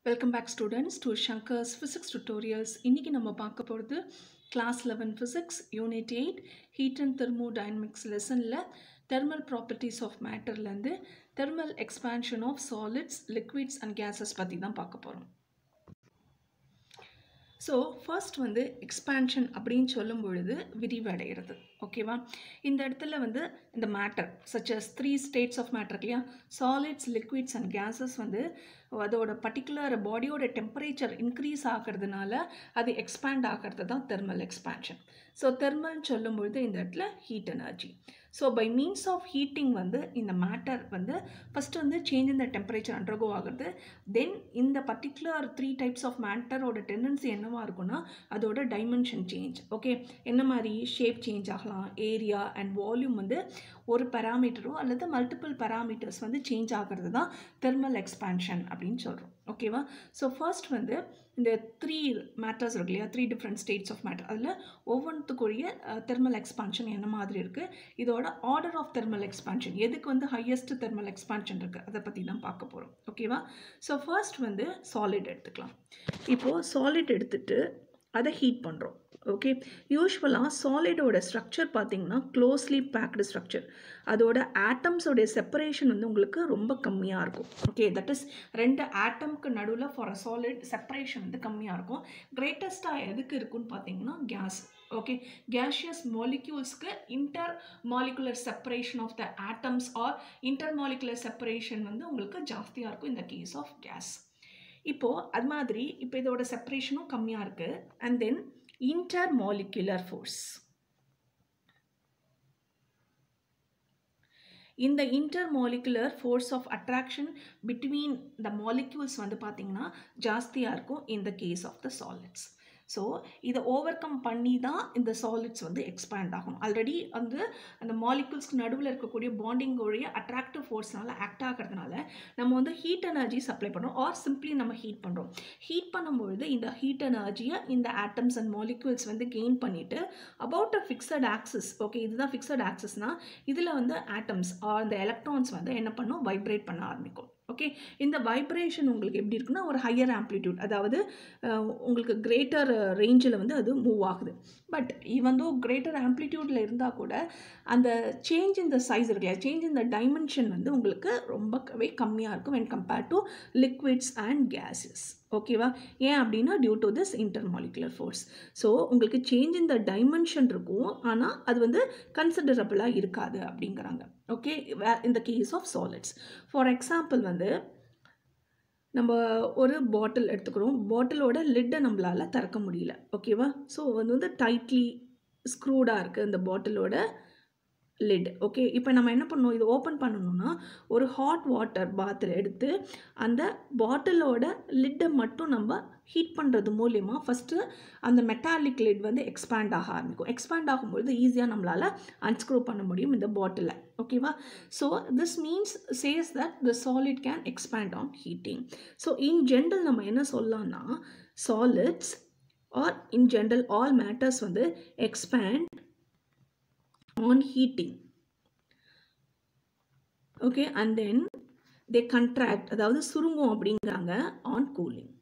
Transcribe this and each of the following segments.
Welcome back students to Shankar's physics tutorials இன்றைக்கி நம்ம பார்க்க போகிறது class eleven physics unit eight heat and thermodynamics லெசனில் தெர்மல் ப்ராப்பர்ட்டிஸ் ஆஃப் மேட்டர்லேருந்து thermal expansion of solids liquids and gases பற்றி தான் பார்க்க போகிறோம் ஸோ ஃபர்ஸ்ட் வந்து எக்ஸ்பேன்ஷன் அப்படின்னு சொல்லும் பொழுது விரிவடைகிறது ஓகேவா இந்த இடத்துல வந்து இந்த matter such as three states of matter இல்லையா சாலிட்ஸ் லிக்விட்ஸ் அண்ட் கேஸஸ் வந்து அதோட பர்டிகுலர் பாடியோட டெம்பரேச்சர் இன்க்ரீஸ் ஆகிறதுனால அது எக்ஸ்பேண்ட் ஆகிறது தான் தெர்மல் எக்ஸ்பேன்ஷன் ஸோ தெர்மல்னு சொல்லும்பொழுது இந்த இடத்துல heat energy so by means of heating வந்து இந்த மேட்டர் வந்து ஃபஸ்ட்டு வந்து சேஞ்ச் இந்த டெம்பரேச்சர் அண்டர்கோ ஆகுறது தென் இந்த பர்டிகுலர் த்ரீ டைப்ஸ் ஆஃப் மேட்டரோட டெண்டன்சி என்னவாக இருக்கும்னா அதோட டைமென்ஷன் சேஞ்ச் ஓகே என்ன மாதிரி ஷேப் சேஞ்ச் ஆகலாம் ஏரியா அண்ட் வால்யூம் வந்து ஒரு பேராமீட்டரோ அல்லது மல்டிபிள் பேராமீட்டர்ஸ் வந்து சேஞ்ச் ஆகிறது தான் தெர்மல் எக்ஸ்பேன்ஷன் அப்படின்னு சொல்கிறோம் ஓகேவா ஸோ ஃபர்ஸ்ட் வந்து இந்த த்ரீ மேட்டர்ஸ் இருக்கு இல்லையா three different states of matter அதில் ஒவ்வொன்றுத்துக்குரிய தெர்மல் எக்ஸ்பான்ஷன் என்ன மாதிரி இருக்குது இதோட ஆர்டர் ஆஃப் தெர்மல் எக்ஸ்பான்ஷன் எதுக்கு வந்து ஹையஸ்ட் தெர்மல் எக்ஸ்பான்ஷன் இருக்குது அதை பற்றி தான் பார்க்க போகிறோம் ஓகேவா ஸோ ஃபர்ஸ்ட் வந்து சாலிட் எடுத்துக்கலாம் இப்போது சாலிட் எடுத்துகிட்டு அதை ஹீட் பண்ணுறோம் ஓகே யூஸ்வலாக சாலிடோட ஸ்ட்ரக்சர் பார்த்தீங்கன்னா க்ளோஸ்லி பேக்டு ஸ்ட்ரக்சர் அதோட ஆட்டம்ஸோடைய செப்பரேஷன் வந்து உங்களுக்கு ரொம்ப கம்மியாக இருக்கும் ஓகே தட் இஸ் ரெண்டு ஆட்டம்க்கு நடுவில் ஃபார் அ சாலிட் செப்பரேஷன் வந்து கம்மியாக இருக்கும் கிரேட்டஸ்ட்டாக எதுக்கு இருக்குன்னு பார்த்தீங்கன்னா கேஸ் ஓகே கேஷியஸ் மாலிக்யூல்ஸ்க்கு inter molecular separation of the atoms or inter molecular separation வந்து உங்களுக்கு ஜாஸ்தியாக இருக்கும் இந்த கேஸ் ஆஃப் கேஸ் இப்போது அது மாதிரி இப்போ இதோட செப்பரேஷனும் கம்மியாக இருக்குது அண்ட் தென் intermolecular force. இந்த intermolecular force of attraction between the molecules வந்து பார்த்திங்கன்னா ஜாஸ்தியாக இருக்கும் இந்த case of the solids so இதை ஓவர் கம் பண்ணி தான் இந்த சாலிட்ஸ் வந்து எக்ஸ்பேண்ட் ஆகணும் ஆல்ரெடி வந்து அந்த மாலிகுல்ஸ்க்கு நடுவில் இருக்கக்கூடிய பாண்டிங்கோடைய அட்ராக்டிவ் ஃபோர்ஸ்னால ஆக்ட் ஆகிறதுனால நம்ம வந்து ஹீட் எனர்ஜி சப்ளை பண்ணுறோம் ஆர் சிம்பிளி நம்ம ஹீட் பண்ணுறோம் ஹீட் பண்ணும்பொழுது இந்த ஹீட் எனர்ஜியை இந்த ஆட்டம்ஸ் அண்ட் மாலிக்யூல்ஸ் வந்து கெயின் பண்ணிவிட்டு about a fixed axis okay இதுதான் ஃபிக்ஸட் ஆக்சஸ்னால் இதில் வந்து ஆட்டம்ஸ் ஆர் இந்த எலக்ட்ரான்ஸ் வந்து என்ன பண்ணும் வைப்ரேட் பண்ண ஆரம்பிக்கும் ஓகே இந்த வைப்ரேஷன் உங்களுக்கு எப்படி இருக்குன்னா ஒரு ஹையர் ஆம்ப்ளிடியூட் அதாவது உங்களுக்கு கிரேட்டர் ரேஞ்சில் வந்து அது மூவ் ஆகுது பட் ஈவன் தோ கிரேட்டர் ஆம்ப்ளிடியூடில் இருந்தால் கூட அந்த சேஞ்ச் இன் த சைஸ் இருக்கு சேஞ்ச் இன் த டைமென்ஷன் வந்து உங்களுக்கு ரொம்பவே கம்மியாக இருக்கும் when compared to liquids and gases ஓகேவா ஏன் அப்படின்னா due to this intermolecular force so உங்களுக்கு சேஞ்ச் இன் த டைமென்ஷன் இருக்கும் ஆனால் அது வந்து கன்சிடரபிளாக இருக்காது அப்படிங்கிறாங்க ஓகே இந்த case of solids for example வந்து நம்ம ஒரு பாட்டில் எடுத்துக்கிறோம் பாட்டிலோட லிட்டை நம்மளால் திறக்க முடியல ஓகேவா ஸோ அது வந்து டைட்லி ஸ்க்ரூடாக இருக்குது இந்த பாட்டிலோட லிட் ஓகே இப்போ நம்ம என்ன பண்ணணும் இது ஓப்பன் பண்ணணும்னா ஒரு ஹாட் வாட்டர் பாத்தில் எடுத்து அந்த பாட்டிலோட லிட்டை மட்டும் நம்ம ஹீட் பண்ணுறது மூலிமா ஃபஸ்ட்டு அந்த மெட்டாலிக் லிட் வந்து எக்ஸ்பேண்ட் ஆக ஆரம்பிக்கும் எக்ஸ்பேண்ட் ஆகும்பொழுது ஈஸியாக நம்மளால் அன்ஸ்க்ரூ பண்ண முடியும் இந்த பாட்டிலில் ஓகேவா so this means says that the solid can expand on heating so in general நம்ம என்ன சொல்லலாம்னா solids are in general all matters வந்து expand on heating okay and then they contract அதாவது சுருங்கும் அப்படிங்கிறாங்க on cooling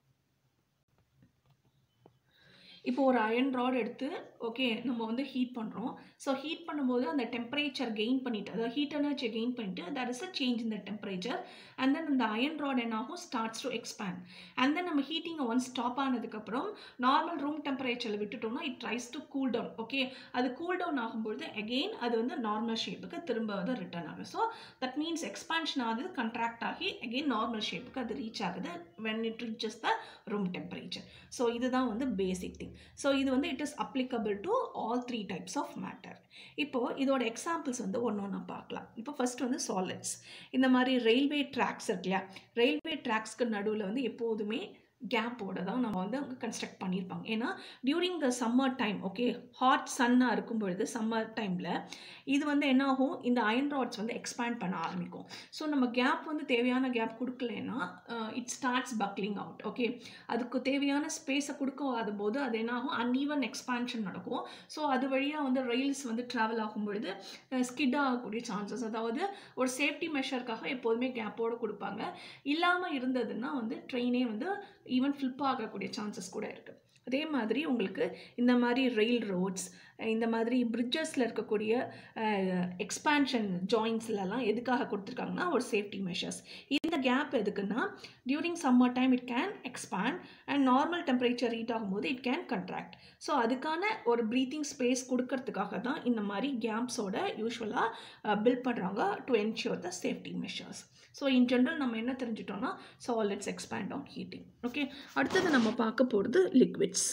இப்போ ஒரு அயன் ராட் எடுத்து ஓகே நம்ம வந்து ஹீட் பண்ணுறோம் ஸோ ஹீட் பண்ணும்போது அந்த டெம்பரேச்சர் கெயின் பண்ணிவிட்டு அதாவது ஹீட் எனர்ஜியை கெயின் பண்ணிவிட்டு தட் இஸ் அ சேஞ்ச் இந்த டெம்பரேச்சர் அண்ட் தென் அந்த அயன் ராட் என்ன ஆகும் starts to expand and then நம்ம ஹீட்டிங்கை ஒன் ஸ்டாப் ஆனதுக்கப்புறம் நார்மல் ரூம் டெம்பரேச்சரில் விட்டுட்டோம்னா it tries to cool down okay அது கூல் டவுன் ஆகும்பொழுது அகெயின் அது வந்து நார்மல் ஷேப்புக்கு திரும்ப வந்து ரிட்டர்ன் ஆகும் ஸோ தட் மீன்ஸ் எக்ஸ்பான்ஷன் ஆகுது கண்ட்ராக்ட் ஆகி அகெயின் நார்மல் ஷேப்புக்கு அது ரீச் ஆகுது when it reaches the room temperature so இதுதான் வந்து பேசிக் திங் ஸோ இது வந்து it is applicable to all three types of matter இப்போது இதோட எக்ஸாம்பிள்ஸ் வந்து ஒன்று ஒன்றா பார்க்கலாம் இப்போ ஃபஸ்ட் வந்து சாலிட்ஸ் இந்த மாதிரி ரயில்வே ட்ராக்ஸ் இருக்கு இல்லையா ரயில்வே ட்ராக்ஸ்க்கு நடுவில் வந்து எப்போதுமே கேப்போட தான் நம்ம வந்து அவங்க கன்ஸ்ட்ரக்ட் பண்ணியிருப்பாங்க ஏன்னா during the summer time okay hot சன்னாக இருக்கும் பொழுது சம்மர் டைமில் இது வந்து என்ன ஆகும் இந்த அயன் ராட்ஸ் வந்து எக்ஸ்பேண்ட் பண்ண ஆரம்பிக்கும் ஸோ நம்ம கேப் வந்து தேவையான கேப் கொடுக்கலன்னா it starts buckling out okay அதுக்கு தேவையான ஸ்பேஸை கொடுக்காத போது அது என்ன ஆகும் அன்ஈவன் எக்ஸ்பான்ஷன் நடக்கும் ஸோ அது வழியாக வந்து ரயில்ஸ் வந்து ட்ராவல் ஆகும் பொழுது ஸ்கிட் ஆகக்கூடிய சான்சஸ் அதாவது ஒரு சேஃப்டி மெஷருக்காக எப்போதுமே கேப்போடு கொடுப்பாங்க இல்லாமல் இருந்ததுன்னா வந்து ட்ரெயினே வந்து ஈவன் ஃப்ளிப் ஆகக்கூடிய சான்சஸ் கூட இருக்குது அதே மாதிரி உங்களுக்கு இந்த மாதிரி ரயில் ரோட்ஸ் இந்த மாதிரி பிரிட்ஜஸில் இருக்கக்கூடிய எக்ஸ்பான்ஷன் ஜாயின்ஸ்லலாம் எதுக்காக கொடுத்துருக்காங்கன்னா ஒரு சேஃப்டி மெஷர்ஸ் இந்த கேப் எதுக்குன்னா during summer time it can expand and normal temperature heat ஆகும்போது இட் கேன் கண்ட்ராக்ட் ஸோ அதுக்கான ஒரு ப்ரீத்திங் ஸ்பேஸ் கொடுக்கறதுக்காக தான் இந்த மாதிரி கேப்ஸோட யூஸ்வலாக பில்ட் பண்ணுறாங்க to ensure the safety measures so in general நம்ம என்ன தெரிஞ்சிட்டோம்னா solids expand on heating okay அடுத்தது நம்ம பார்க்க போகிறது லிக்விட்ஸ்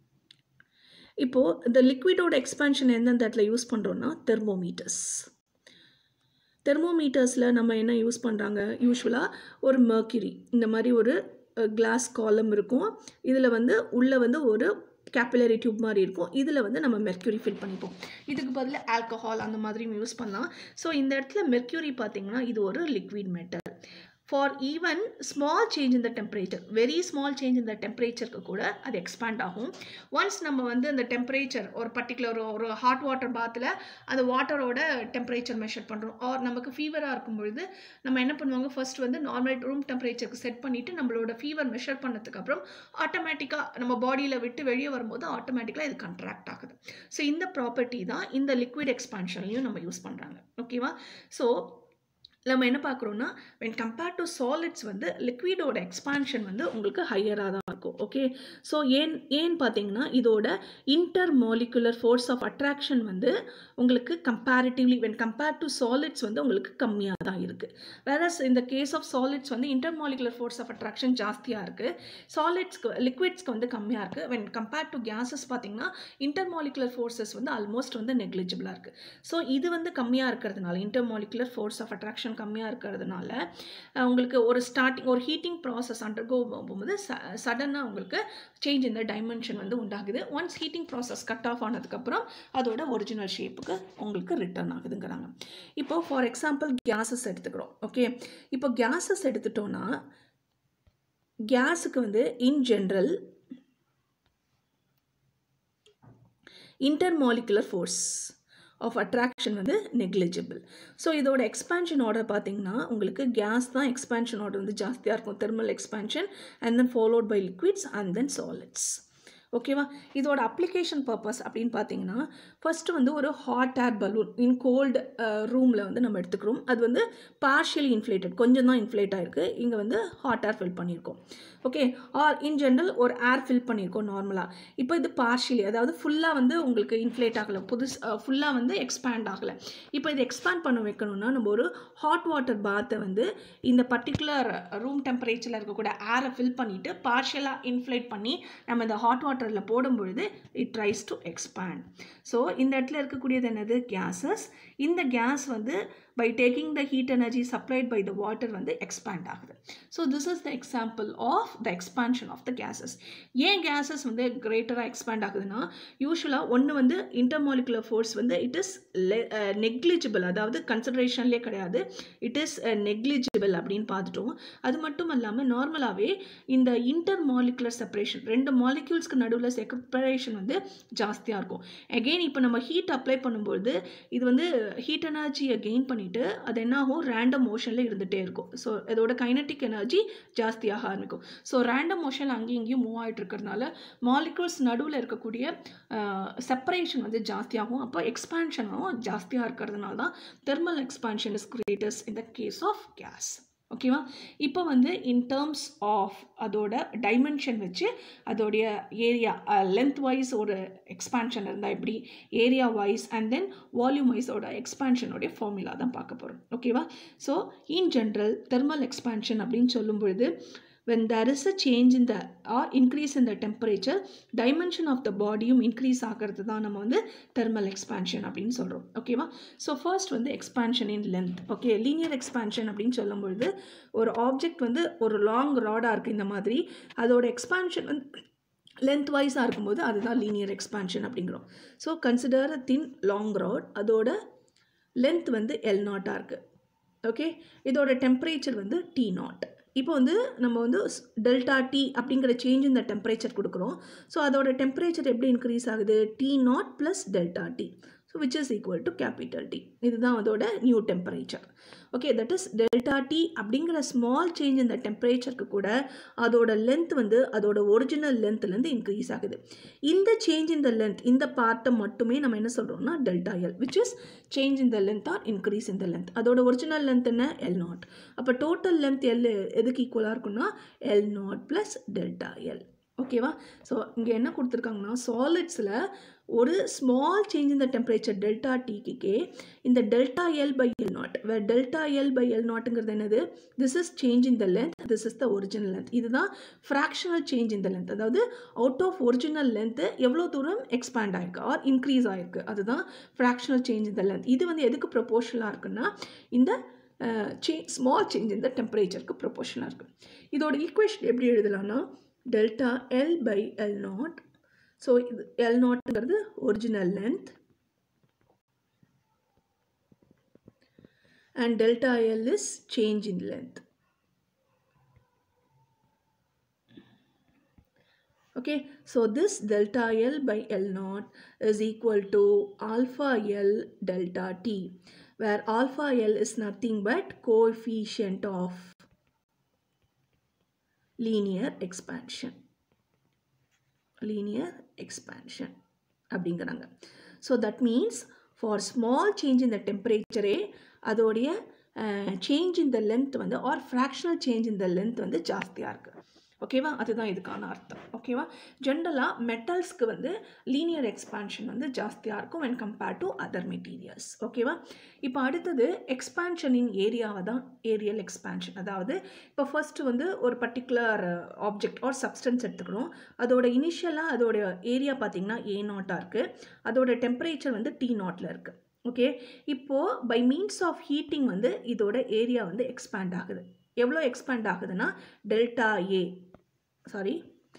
இப்போது இந்த லிக்விடோட எக்ஸ்பேன்ஷன் எந்தெந்த இடத்துல யூஸ் பண்ணுறோன்னா தெர்மோமீட்டர்ஸ் தெர்மோமீட்டர்ஸில் நம்ம என்ன யூஸ் பண்ணுறாங்க யூஸ்வலாக ஒரு மர்க்யூரி இந்த மாதிரி ஒரு கிளாஸ் காலம் இருக்கும் இதில் வந்து உள்ளே வந்து ஒரு கேப்பிலரி டியூப் மாதிரி இருக்கும் இதில் வந்து நம்ம மெர்க்யூரி ஃபில் பண்ணிப்போம் இதுக்கு பதில் ஆல்கஹால் அந்த மாதிரியும் யூஸ் பண்ணலாம் ஸோ இந்த இடத்துல மெர்க்யூரி பார்த்திங்கன்னா இது ஒரு liquid metal for even small change இந்த டெம்பரேச்சர் வெரி ஸ்மால் சேஞ்ச் இந்த டெம்பரேச்சருக்கு கூட அது எக்ஸ்பேண்ட் ஆகும் ஒன்ஸ் நம்ம வந்து அந்த டெம்பரேச்சர் ஒரு பர்டிகுலர் ஒரு ஹாட் வாட்டர் பாத்தில் அந்த வாட்டரோட டெம்பரேச்சர் மெஷர் பண்ணுறோம் ஆர் நமக்கு ஃபீவராக இருக்கும் பொழுது நம்ம என்ன பண்ணுவாங்க ஃபர்ஸ்ட் வந்து நார்மல் ரூம் டெம்பரேச்சருக்கு செட் பண்ணிவிட்டு நம்மளோட ஃபீவர் மெஷர் பண்ணதுக்கு அப்புறம் ஆட்டோமேட்டிக்காக நம்ம பாடியில் விட்டு வெளியே வரும்போது ஆட்டோமேட்டிக்காக இது கண்ட்ராக்ட் ஆகுது ஸோ இந்த ப்ராப்பர்ட்டி தான் இந்த லிக்விட் எக்ஸ்பான்ஷன்லையும் நம்ம யூஸ் பண்ணுறாங்க ஓகேவா ஸோ நம்ம என்ன பார்க்குறோன்னா வென் கம்பேர்ட் டு சாலிட்ஸ் வந்து லிக்விடோட எக்ஸ்பான்ஷன் வந்து உங்களுக்கு ஹையராக தான் இருக்கும் ஓகே ஸோ ஏன் ஏன் பார்த்தீங்கன்னா இதோட inter molecular force of attraction வந்து உங்களுக்கு comparatively when compared to solids வந்து உங்களுக்கு கம்மியாக தான் இருக்குது வேற இந்த கேஸ் ஆஃப் சாலிட்ஸ் வந்து inter molecular force of attraction ஜாஸ்தியாக இருக்குது சாலிட்ஸ்க்கு லிக்விட்ஸ்க்கு வந்து கம்மியாக இருக்குது வென் கம்பேர்ட் டு கேஸஸ் பார்த்தீங்கன்னா இன்டர் மாலிகுலர் ஃபோர்ஸஸ் வந்து ஆல்மோஸ்ட் வந்து நெக்லிஜிபிளாக இருக்குது ஸோ இது வந்து கம்மியாக இருக்கிறதுனால inter molecular force of attraction கம்மியாக இருக்கிறதுனால உங்களுக்கு ஒரு ஸ்டார்டிங் ஒரு ஹீட்டிங் ப்ராசஸ் அண்டர்கோ போகும்போது சடனாக உங்களுக்கு சேஞ்ச் இந்த டைமென்ஷன் வந்து உண்டாகுது once heating process cut off ஆனதுக்கப்புறம் அதோட ஒரிஜினல் ஷேப்புக்கு உங்களுக்கு ரிட்டர்ன் ஆகுதுங்கிறாங்க இப்போ ஃபார் எக்ஸாம்பிள் கேஸஸ் எடுத்துக்கிறோம் ஓகே இப்போ கேஸஸ் எடுத்துட்டோன்னா கேஸுக்கு வந்து in general intermolecular force of attraction வந்து நெக்லிஜிபிள் ஸோ இதோட எக்ஸ்பேன்ஷன் ஆர்டர் பார்த்தீங்கன்னா உங்களுக்கு கேஸ் தான் எக்ஸ்பேன்ஷன் ஆர்டர் வந்து ஜாஸ்தியாக இருக்கும் thermal expansion and then followed by liquids and then solids ஓகேவா இதோட அப்ளிகேஷன் பர்பஸ் அப்படின்னு பார்த்தீங்கன்னா ஃபஸ்ட்டு வந்து ஒரு ஹாட் ஏர் பலூன் இன் கோல்டு ரூமில் வந்து நம்ம எடுத்துக்கிறோம் அது வந்து பார்ஷியலி இன்ஃப்ளேட்டட் கொஞ்சம் தான் இன்ஃப்ளேட் ஆகிருக்கு இங்கே வந்து ஹாட் ஏர் ஃபில் பண்ணியிருக்கோம் ஓகே ஆர் இன் ஜென்ரல் ஒரு ஏர் ஃபில் பண்ணியிருக்கோம் நார்மலாக இப்போ இது பார்ஷியலி அதாவது ஃபுல்லாக வந்து உங்களுக்கு இன்ஃப்ளேட் ஆகலை புதுசு ஃபுல்லாக வந்து எக்ஸ்பேண்ட் ஆகலை இப்போ இது எக்ஸ்பேண்ட் பண்ண வைக்கணும்னா நம்ம ஒரு ஹாட் வாட்டர் பாத்தை வந்து இந்த பர்டிகுலர் ரூம் டெம்பரேச்சரில் இருக்கக்கூடிய ஏரை ஃபில் பண்ணிவிட்டு பார்ஷியலாக இன்ஃப்ளேட் பண்ணி நம்ம இந்த ஹாட் வாட்டரில் போடும் பொழுது it tries to expand so இந்த இடத்துல இருக்கக்கூடியது என்னது கேஸஸ் இந்த கேஸ் வந்து by taking the heat energy supplied by the water வந்து எக்ஸ்பேண்ட் ஆகுது so this is the example of the expansion of the gases ஏன் கேஸஸ் வந்து கிரேட்டராக எக்ஸ்பேண்ட் ஆகுதுன்னா யூஸ்வலாக ஒன்று வந்து இன்டர்மாலிகுலர் ஃபோர்ஸ் வந்து இட் இஸ் நெக்லிஜிபிள் அதாவது கன்சிடரேஷன்லேயே கிடையாது இட் இஸ் நெக்லிஜிபிள் அப்படின்னு பார்த்துட்டோம் அது மட்டும் இல்லாமல் நார்மலாகவே இந்த இன்டர் மாலிகுலர் செப்பரேஷன் ரெண்டு மாலிக்யூல்ஸ்க்கு நடுவில் செப்பரேஷன் வந்து ஜாஸ்தியாக இருக்கும் அகெயின் இப்போ நம்ம ஹீட் அப்ளை பண்ணும்போது இது வந்து ஹீட் எனர்ஜியை கெயின் பண்ணிவிட்டு அது என்ன ஆகும் ரேண்டம் மோஷனில் இருந்துகிட்டே இருக்கும் ஸோ இதோட கைனட்டிக் எனர்ஜி ஜாஸ்தியாக ஆரம்பிக்கும் ஸோ ரேண்டம் மோஷன் அங்கேயும் இங்கேயும் மூவ் ஆகிட்டு இருக்கிறதுனால மாலிகுல்ஸ் நடுவில் இருக்கக்கூடிய செப்பரேஷன் வந்து ஜாஸ்தியாகும் அப்போ எக்ஸ்பான்ஷனும் ஜாஸ்தியாக இருக்கிறதுனால தான் thermal expansion is greater in the case of gas ஓகேவா இப்போ வந்து இன் டேர்ம்ஸ் ஆஃப் அதோட டைமென்ஷன் வச்சு அதோடைய ஏரியா லென்த் வைஸ் ஒரு எக்ஸ்பான்ஷன் இருந்தால் எப்படி area wise and then volume வைஸோட எக்ஸ்பான்ஷனோடைய ஃபார்முலா தான் பார்க்க போகிறோம் ஓகேவா so in general thermal expansion அப்படின்னு சொல்லும் பொழுது when there is a change in the or increase in the temperature dimension of the bodyயும் increase ஆகிறது தான் நம்ம வந்து thermal expansion அப்படின்னு சொல்கிறோம் ஓகேவா ஸோ ஃபர்ஸ்ட் வந்து expansion in length okay linear expansion அப்படின்னு சொல்லும் பொழுது ஒரு ஆப்ஜெக்ட் வந்து ஒரு லாங் ராடாக இருக்குது இந்த மாதிரி அதோட எக்ஸ்பான்ஷன் வந்து லென்த் வைஸாக இருக்கும்போது அதுதான் லீனியர் எக்ஸ்பான்ஷன் அப்படிங்கிறோம் so consider thin long rod அதோட லென்த் வந்து எல் நாட்டாக இருக்குது ஓகே இதோட டெம்பரேச்சர் வந்து டி நாட் இப்போ வந்து நம்ம வந்து டெல்டா டி அப்படிங்கிற சேஞ்ச் இந்த டெம்பரேச்சர் கொடுக்குறோம் ஸோ அதோட டெம்பரேச்சர் எப்படி இன்க்ரீஸ் ஆகுது T naught plus delta T so which is equal to capital T இதுதான் அதோட new temperature okay that is delta T அப்படிங்கிற ஸ்மால் சேஞ்ச் இந்த டெம்பரேச்சருக்கு கூட அதோட லென்த் வந்து அதோட ஒரிஜினல் லென்த்லேருந்து இன்க்ரீஸ் ஆகுது இந்த சேஞ்ச் இந்த லென்த் இந்த பார்ட்டை மட்டுமே நம்ம என்ன சொல்கிறோம்னா delta L which is change இந்த லென்த் ஆர் இன்க்ரீஸ் இந்த லென்த் அதோட ஒரிஜினல் லென்த் என்ன எல் நாட் அப்போ டோட்டல் லென்த் எல் எதுக்கு ஈக்குவலாக இருக்குன்னா L naught plus delta L ஓகேவா ஸோ இங்கே என்ன கொடுத்துருக்காங்கன்னா சாலிட்ஸில் ஒரு ஸ்மால் சேஞ்ச் இந்த டெம்பரேச்சர் டெல்டா டிக்கு இந்த delta L by L naught where delta L by L நாட்டுங்கிறது என்னது this is change in the length this is the original length இதுதான் fractional change in the length அதாவது அவுட் ஆஃப் ஒரிஜினல் லென்த்து எவ்வளோ தூரம் expand ஆயிருக்கு or increase ஆயிருக்கு அதுதான் fractional change in the length இது வந்து எதுக்கு ப்ரொபோஷனலாக இருக்குன்னா இந்த சே ஸ்மால் சேஞ்ச் இந்த டெம்பரேச்சருக்கு ப்ரொபோஷனாக இருக்குது இதோட ஈக்குவேஷன் எப்படி எழுதலாம்னா delta L by L naught so இது எல் நாட்டுங்கிறது original length and delta L is change in length okay so this delta l by l naught is equal to alpha l delta t where alpha l is nothing but coefficient of linear expansion linear expansion அப்படிங்கிறாங்க so that means for small change in the டெம்பரேச்சரே அதோடைய change in the length வந்து or fractional change in the length வந்து ஜாஸ்தியாக இருக்குது ஓகேவா அதுதான் இதுக்கான அர்த்தம் ஓகேவா ஜென்ரலாக மெட்டல்ஸ்க்கு வந்து லீனியர் எக்ஸ்பான்ஷன் வந்து ஜாஸ்தியாக இருக்கும் when compare to other materials ஓகேவா இப்போ அடுத்தது எக்ஸ்பான்ஷனின் ஏரியாவை தான் ஏரியல் எக்ஸ்பான்ஷன் அதாவது இப்போ ஃபர்ஸ்ட் வந்து ஒரு பர்டிகுலர் ஆப்ஜெக்ட் ஆர் சப்ஸ்டன்ஸ் எடுத்துக்கிறோம் அதோட இனிஷியலாக அதோட ஏரியா பார்த்திங்கன்னா ஏ நாட்டாக இருக்குது அதோட டெம்பரேச்சர் வந்து டி நாட்டில் இருக்குது ஓகே இப்போது பை மீன்ஸ் ஆஃப் ஹீட்டிங் வந்து இதோட ஏரியா வந்து எக்ஸ்பேண்ட் ஆகுது எவ்வளோ எக்ஸ்பேண்ட் ஆகுதுன்னா delta A sorry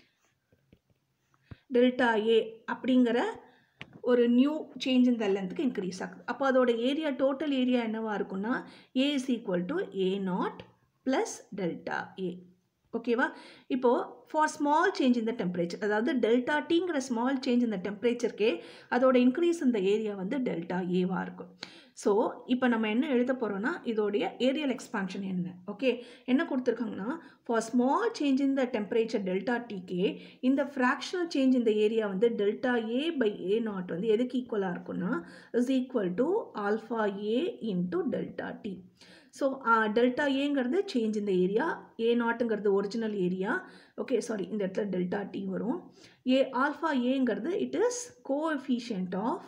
delta A அப்படிங்கிற ஒரு நியூ சேஞ்ச் இந்த லென்த்துக்கு இன்க்ரீஸ் ஆகுது அப்போ அதோட ஏரியா டோட்டல் ஏரியா என்னவாக இருக்குன்னா A is equal to A naught plus delta A ஓகேவா இப்போது ஃபார் ஸ்மால் சேஞ்ச் இந்த டெம்பரேச்சர் அதாவது டெல்டா டிங்கிற ஸ்மால் சேஞ்ச் இந்த டெம்பரேச்சருக்கே அதோட இன்க்ரீஸ் இந்த ஏரியா வந்து டெல்டா ஏவாக இருக்கும் ஸோ இப்போ நம்ம என்ன எழுத போகிறோம்னா இதோடைய ஏரியல் எக்ஸ்பான்ஷன் என்ன ஓகே என்ன கொடுத்துருக்காங்கன்னா for small change in the temperature delta டிகே இந்த ஃப்ராக்ஷனல் சேஞ்ச் இந்த ஏரியா வந்து delta A by A naught வந்து எதுக்கு ஈக்குவலாக இருக்கும்னா is equal to alpha A into delta T so delta ஏங்கிறது சேஞ்ச் இந்த ஏரியா ஏ நாட்டுங்கிறது ஒரிஜினல் ஏரியா ஓகே சாரி இந்த இடத்துல டெல்டா டி வரும் ஏ ஆல்ஃபா ஏங்கிறது it is coefficient of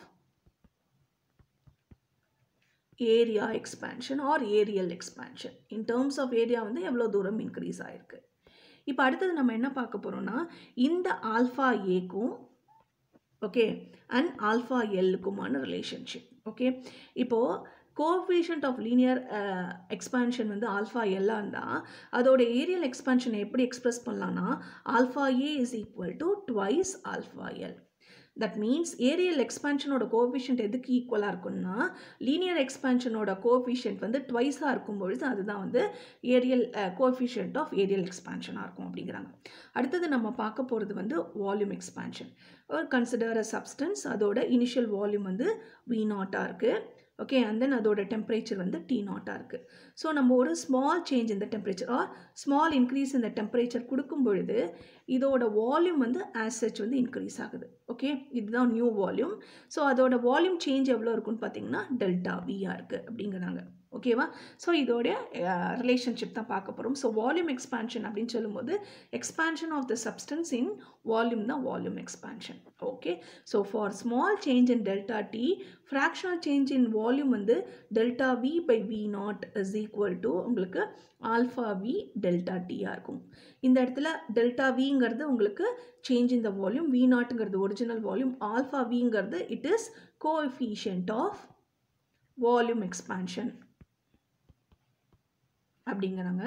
area expansion or areal expansion in terms of area வந்து எவ்வளோ தூரம் இன்க்ரீஸ் ஆகிருக்கு இப்போ அடுத்தது நம்ம என்ன பார்க்க போகிறோம்னா இந்த ஆல்ஃபா ஏக்கும் ஓகே அண்ட் ஆல்ஃபா எல்லுக்குமான ரிலேஷன்ஷிப் ஓகே இப்போது கோஎஃபிஷியன்ட் ஆஃப் லீனியர் எக்ஸ்பான்ஷன் வந்து ஆல்ஃபா எல்லா இருந்தால் அதோட ஏரியல் எக்ஸ்பான்ஷனை எப்படி எக்ஸ்பிரஸ் பண்ணலான்னா alpha A is equal to twice alpha L that means areal எக்ஸ்பான்ஷனோட கோஎஃபிஷியன்ட் எதுக்கு ஈக்குவலாக இருக்கும்னா லீனியர் எக்ஸ்பான்ஷனோட கோஎஃபிஷியன்ட் வந்து ட்வைஸாக இருக்கும் பொழுது அதுதான் வந்து ஏரியல் கோஎஃபிஷியன்ட் ஆஃப் ஏரியல் எக்ஸ்பான்ஷனாக இருக்கும் அப்படிங்கிறாங்க அடுத்தது நம்ம பார்க்க போகிறது வந்து வால்யூம் எக்ஸ்பான்ஷன் ஒரு கன்சிடர் அ சப்ஸ்டன்ஸ் அதோட இனிஷியல் வால்யூம் வந்து வி நாட்டாக இருக்குது ஓகே அண்ட் தென் அதோட டெம்பரேச்சர் வந்து டி நாட்டாக இருக்குது ஸோ நம்ம ஒரு ஸ்மால் சேஞ்ச் இந்த டெம்பரேச்சர் ஆர் ஸ்மால் இன்க்ரீஸ் இந்த டெம்பரேச்சர் கொடுக்கும் பொழுது இதோட வால்யூம் வந்து ஆஸ் சச் வந்து இன்க்ரீஸ் ஆகுது ஓகே இதுதான் நியூ வால்யூம் ஸோ அதோட வால்யூம் சேஞ்ச் எவ்வளோ இருக்குன்னு பார்த்தீங்கன்னா டெல்டா வியாக இருக்குது அப்படிங்கிறாங்க ஓகேவா ஸோ இதோடைய ரிலேஷன்ஷிப் தான் பார்க்க போகிறோம் ஸோ வால்யூம் எக்ஸ்பான்ஷன் அப்படின்னு சொல்லும்போது expansion of the substance in volume தான் volume expansion okay so for small change in delta T fractional change in volume வந்து delta V by V naught is equal to உங்களுக்கு alpha V delta டியாக இருக்கும் இந்த இடத்துல delta விங்கிறது உங்களுக்கு change in the volume V நாட்டுங்கிறது original volume alpha விங்கிறது it is coefficient of volume expansion அப்படிங்கிறாங்க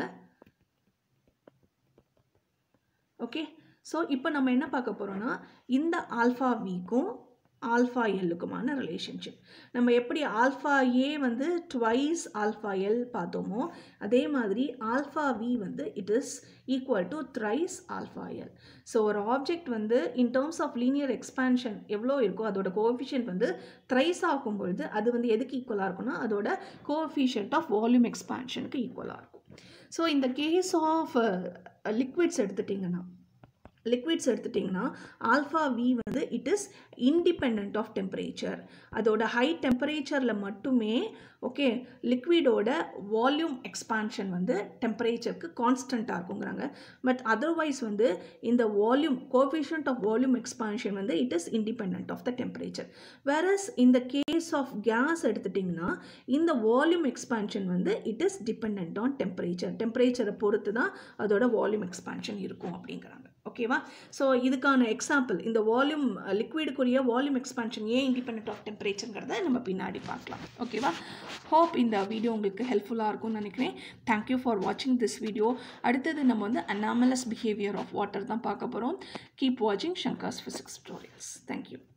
ஓகே ஸோ இப்போ நம்ம என்ன பார்க்க போகிறோம்னா இந்த ஆல்ஃபா விக்கும் ஆல்ஃபா எல்லுக்குமான ரிலேஷன்ஷிப் நம்ம எப்படி ஆல்ஃபா ஏ வந்து ட்வைஸ் ஆல்ஃபா எல் பார்த்தோமோ அதே மாதிரி ஆல்ஃபா வி வந்து it is equal to thrice alpha L so ஒரு ஆப்ஜெக்ட் வந்து in terms of linear expansion எவ்வளோ இருக்கோ அதோட கோஎஃபிஷியன்ட் வந்து த்ரைஸ் ஆகும் பொழுது அது வந்து எதுக்கு ஈக்குவலாக இருக்கும்னா அதோட கோஎஃபிஷியன்ட் ஆஃப் வால்யூம் எக்ஸ்பான்ஷனுக்கு ஈக்குவலாக இருக்கும் ஸோ இந்த கேஸ் ஆஃப் லிக்விட்ஸ் எடுத்துட்டிங்கன்னா லிக்விட்ஸ் எடுத்துட்டிங்கன்னா ஆல்ஃபா வி வந்து it is independent of temperature அதோட ஹை டெம்பரேச்சரில் மட்டுமே ஓகே லிக்விடோட வால்யூம் எக்ஸ்பான்ஷன் வந்து டெம்பரேச்சருக்கு கான்ஸ்டண்ட்டாக இருக்குங்கிறாங்க பட் அதர்வைஸ் வந்து இந்த volume coefficient of volume expansion வந்து it is independent of the temperature whereas இந்த கேஸ் ஆஃப் கேஸ் எடுத்துட்டிங்கன்னா இந்த வால்யூம் எக்ஸ்பான்ஷன் வந்து it is depend on temperature டெம்பரேச்சரை பொறுத்து தான் அதோட வால்யூம் எக்ஸ்பான்ஷன் இருக்கும் அப்படிங்கிறாங்க ஓகேவா ஸோ இதுக்கான எக்ஸாம்பிள் இந்த வால்யூம் லிக்விடுக்குரிய வால்யூம் எக்ஸ்பான்ஷன் ஏன் இண்டிபெண்ட் ஆஃப் டெம்பரேச்சருங்கிறத நம்ம பின்னாடி பார்க்கலாம் ஓகேவா ஹோப் இந்த வீடியோ உங்களுக்கு ஹெல்ப்ஃபுல்லாக இருக்கும்னு நினைக்கிறேன் தேங்க்யூ ஃபார் வாட்சிங் திஸ் வீடியோ அடுத்தது நம்ம வந்து அனாமலஸ் பிஹேவியர் ஆஃப் வாட்டர் தான் பார்க்க போகிறோம் கீப் வாட்சிங் ஷங்கர்ஸ் ஃபிசிக்ஸ் டுட்டோரியல்ஸ் தேங்க்யூ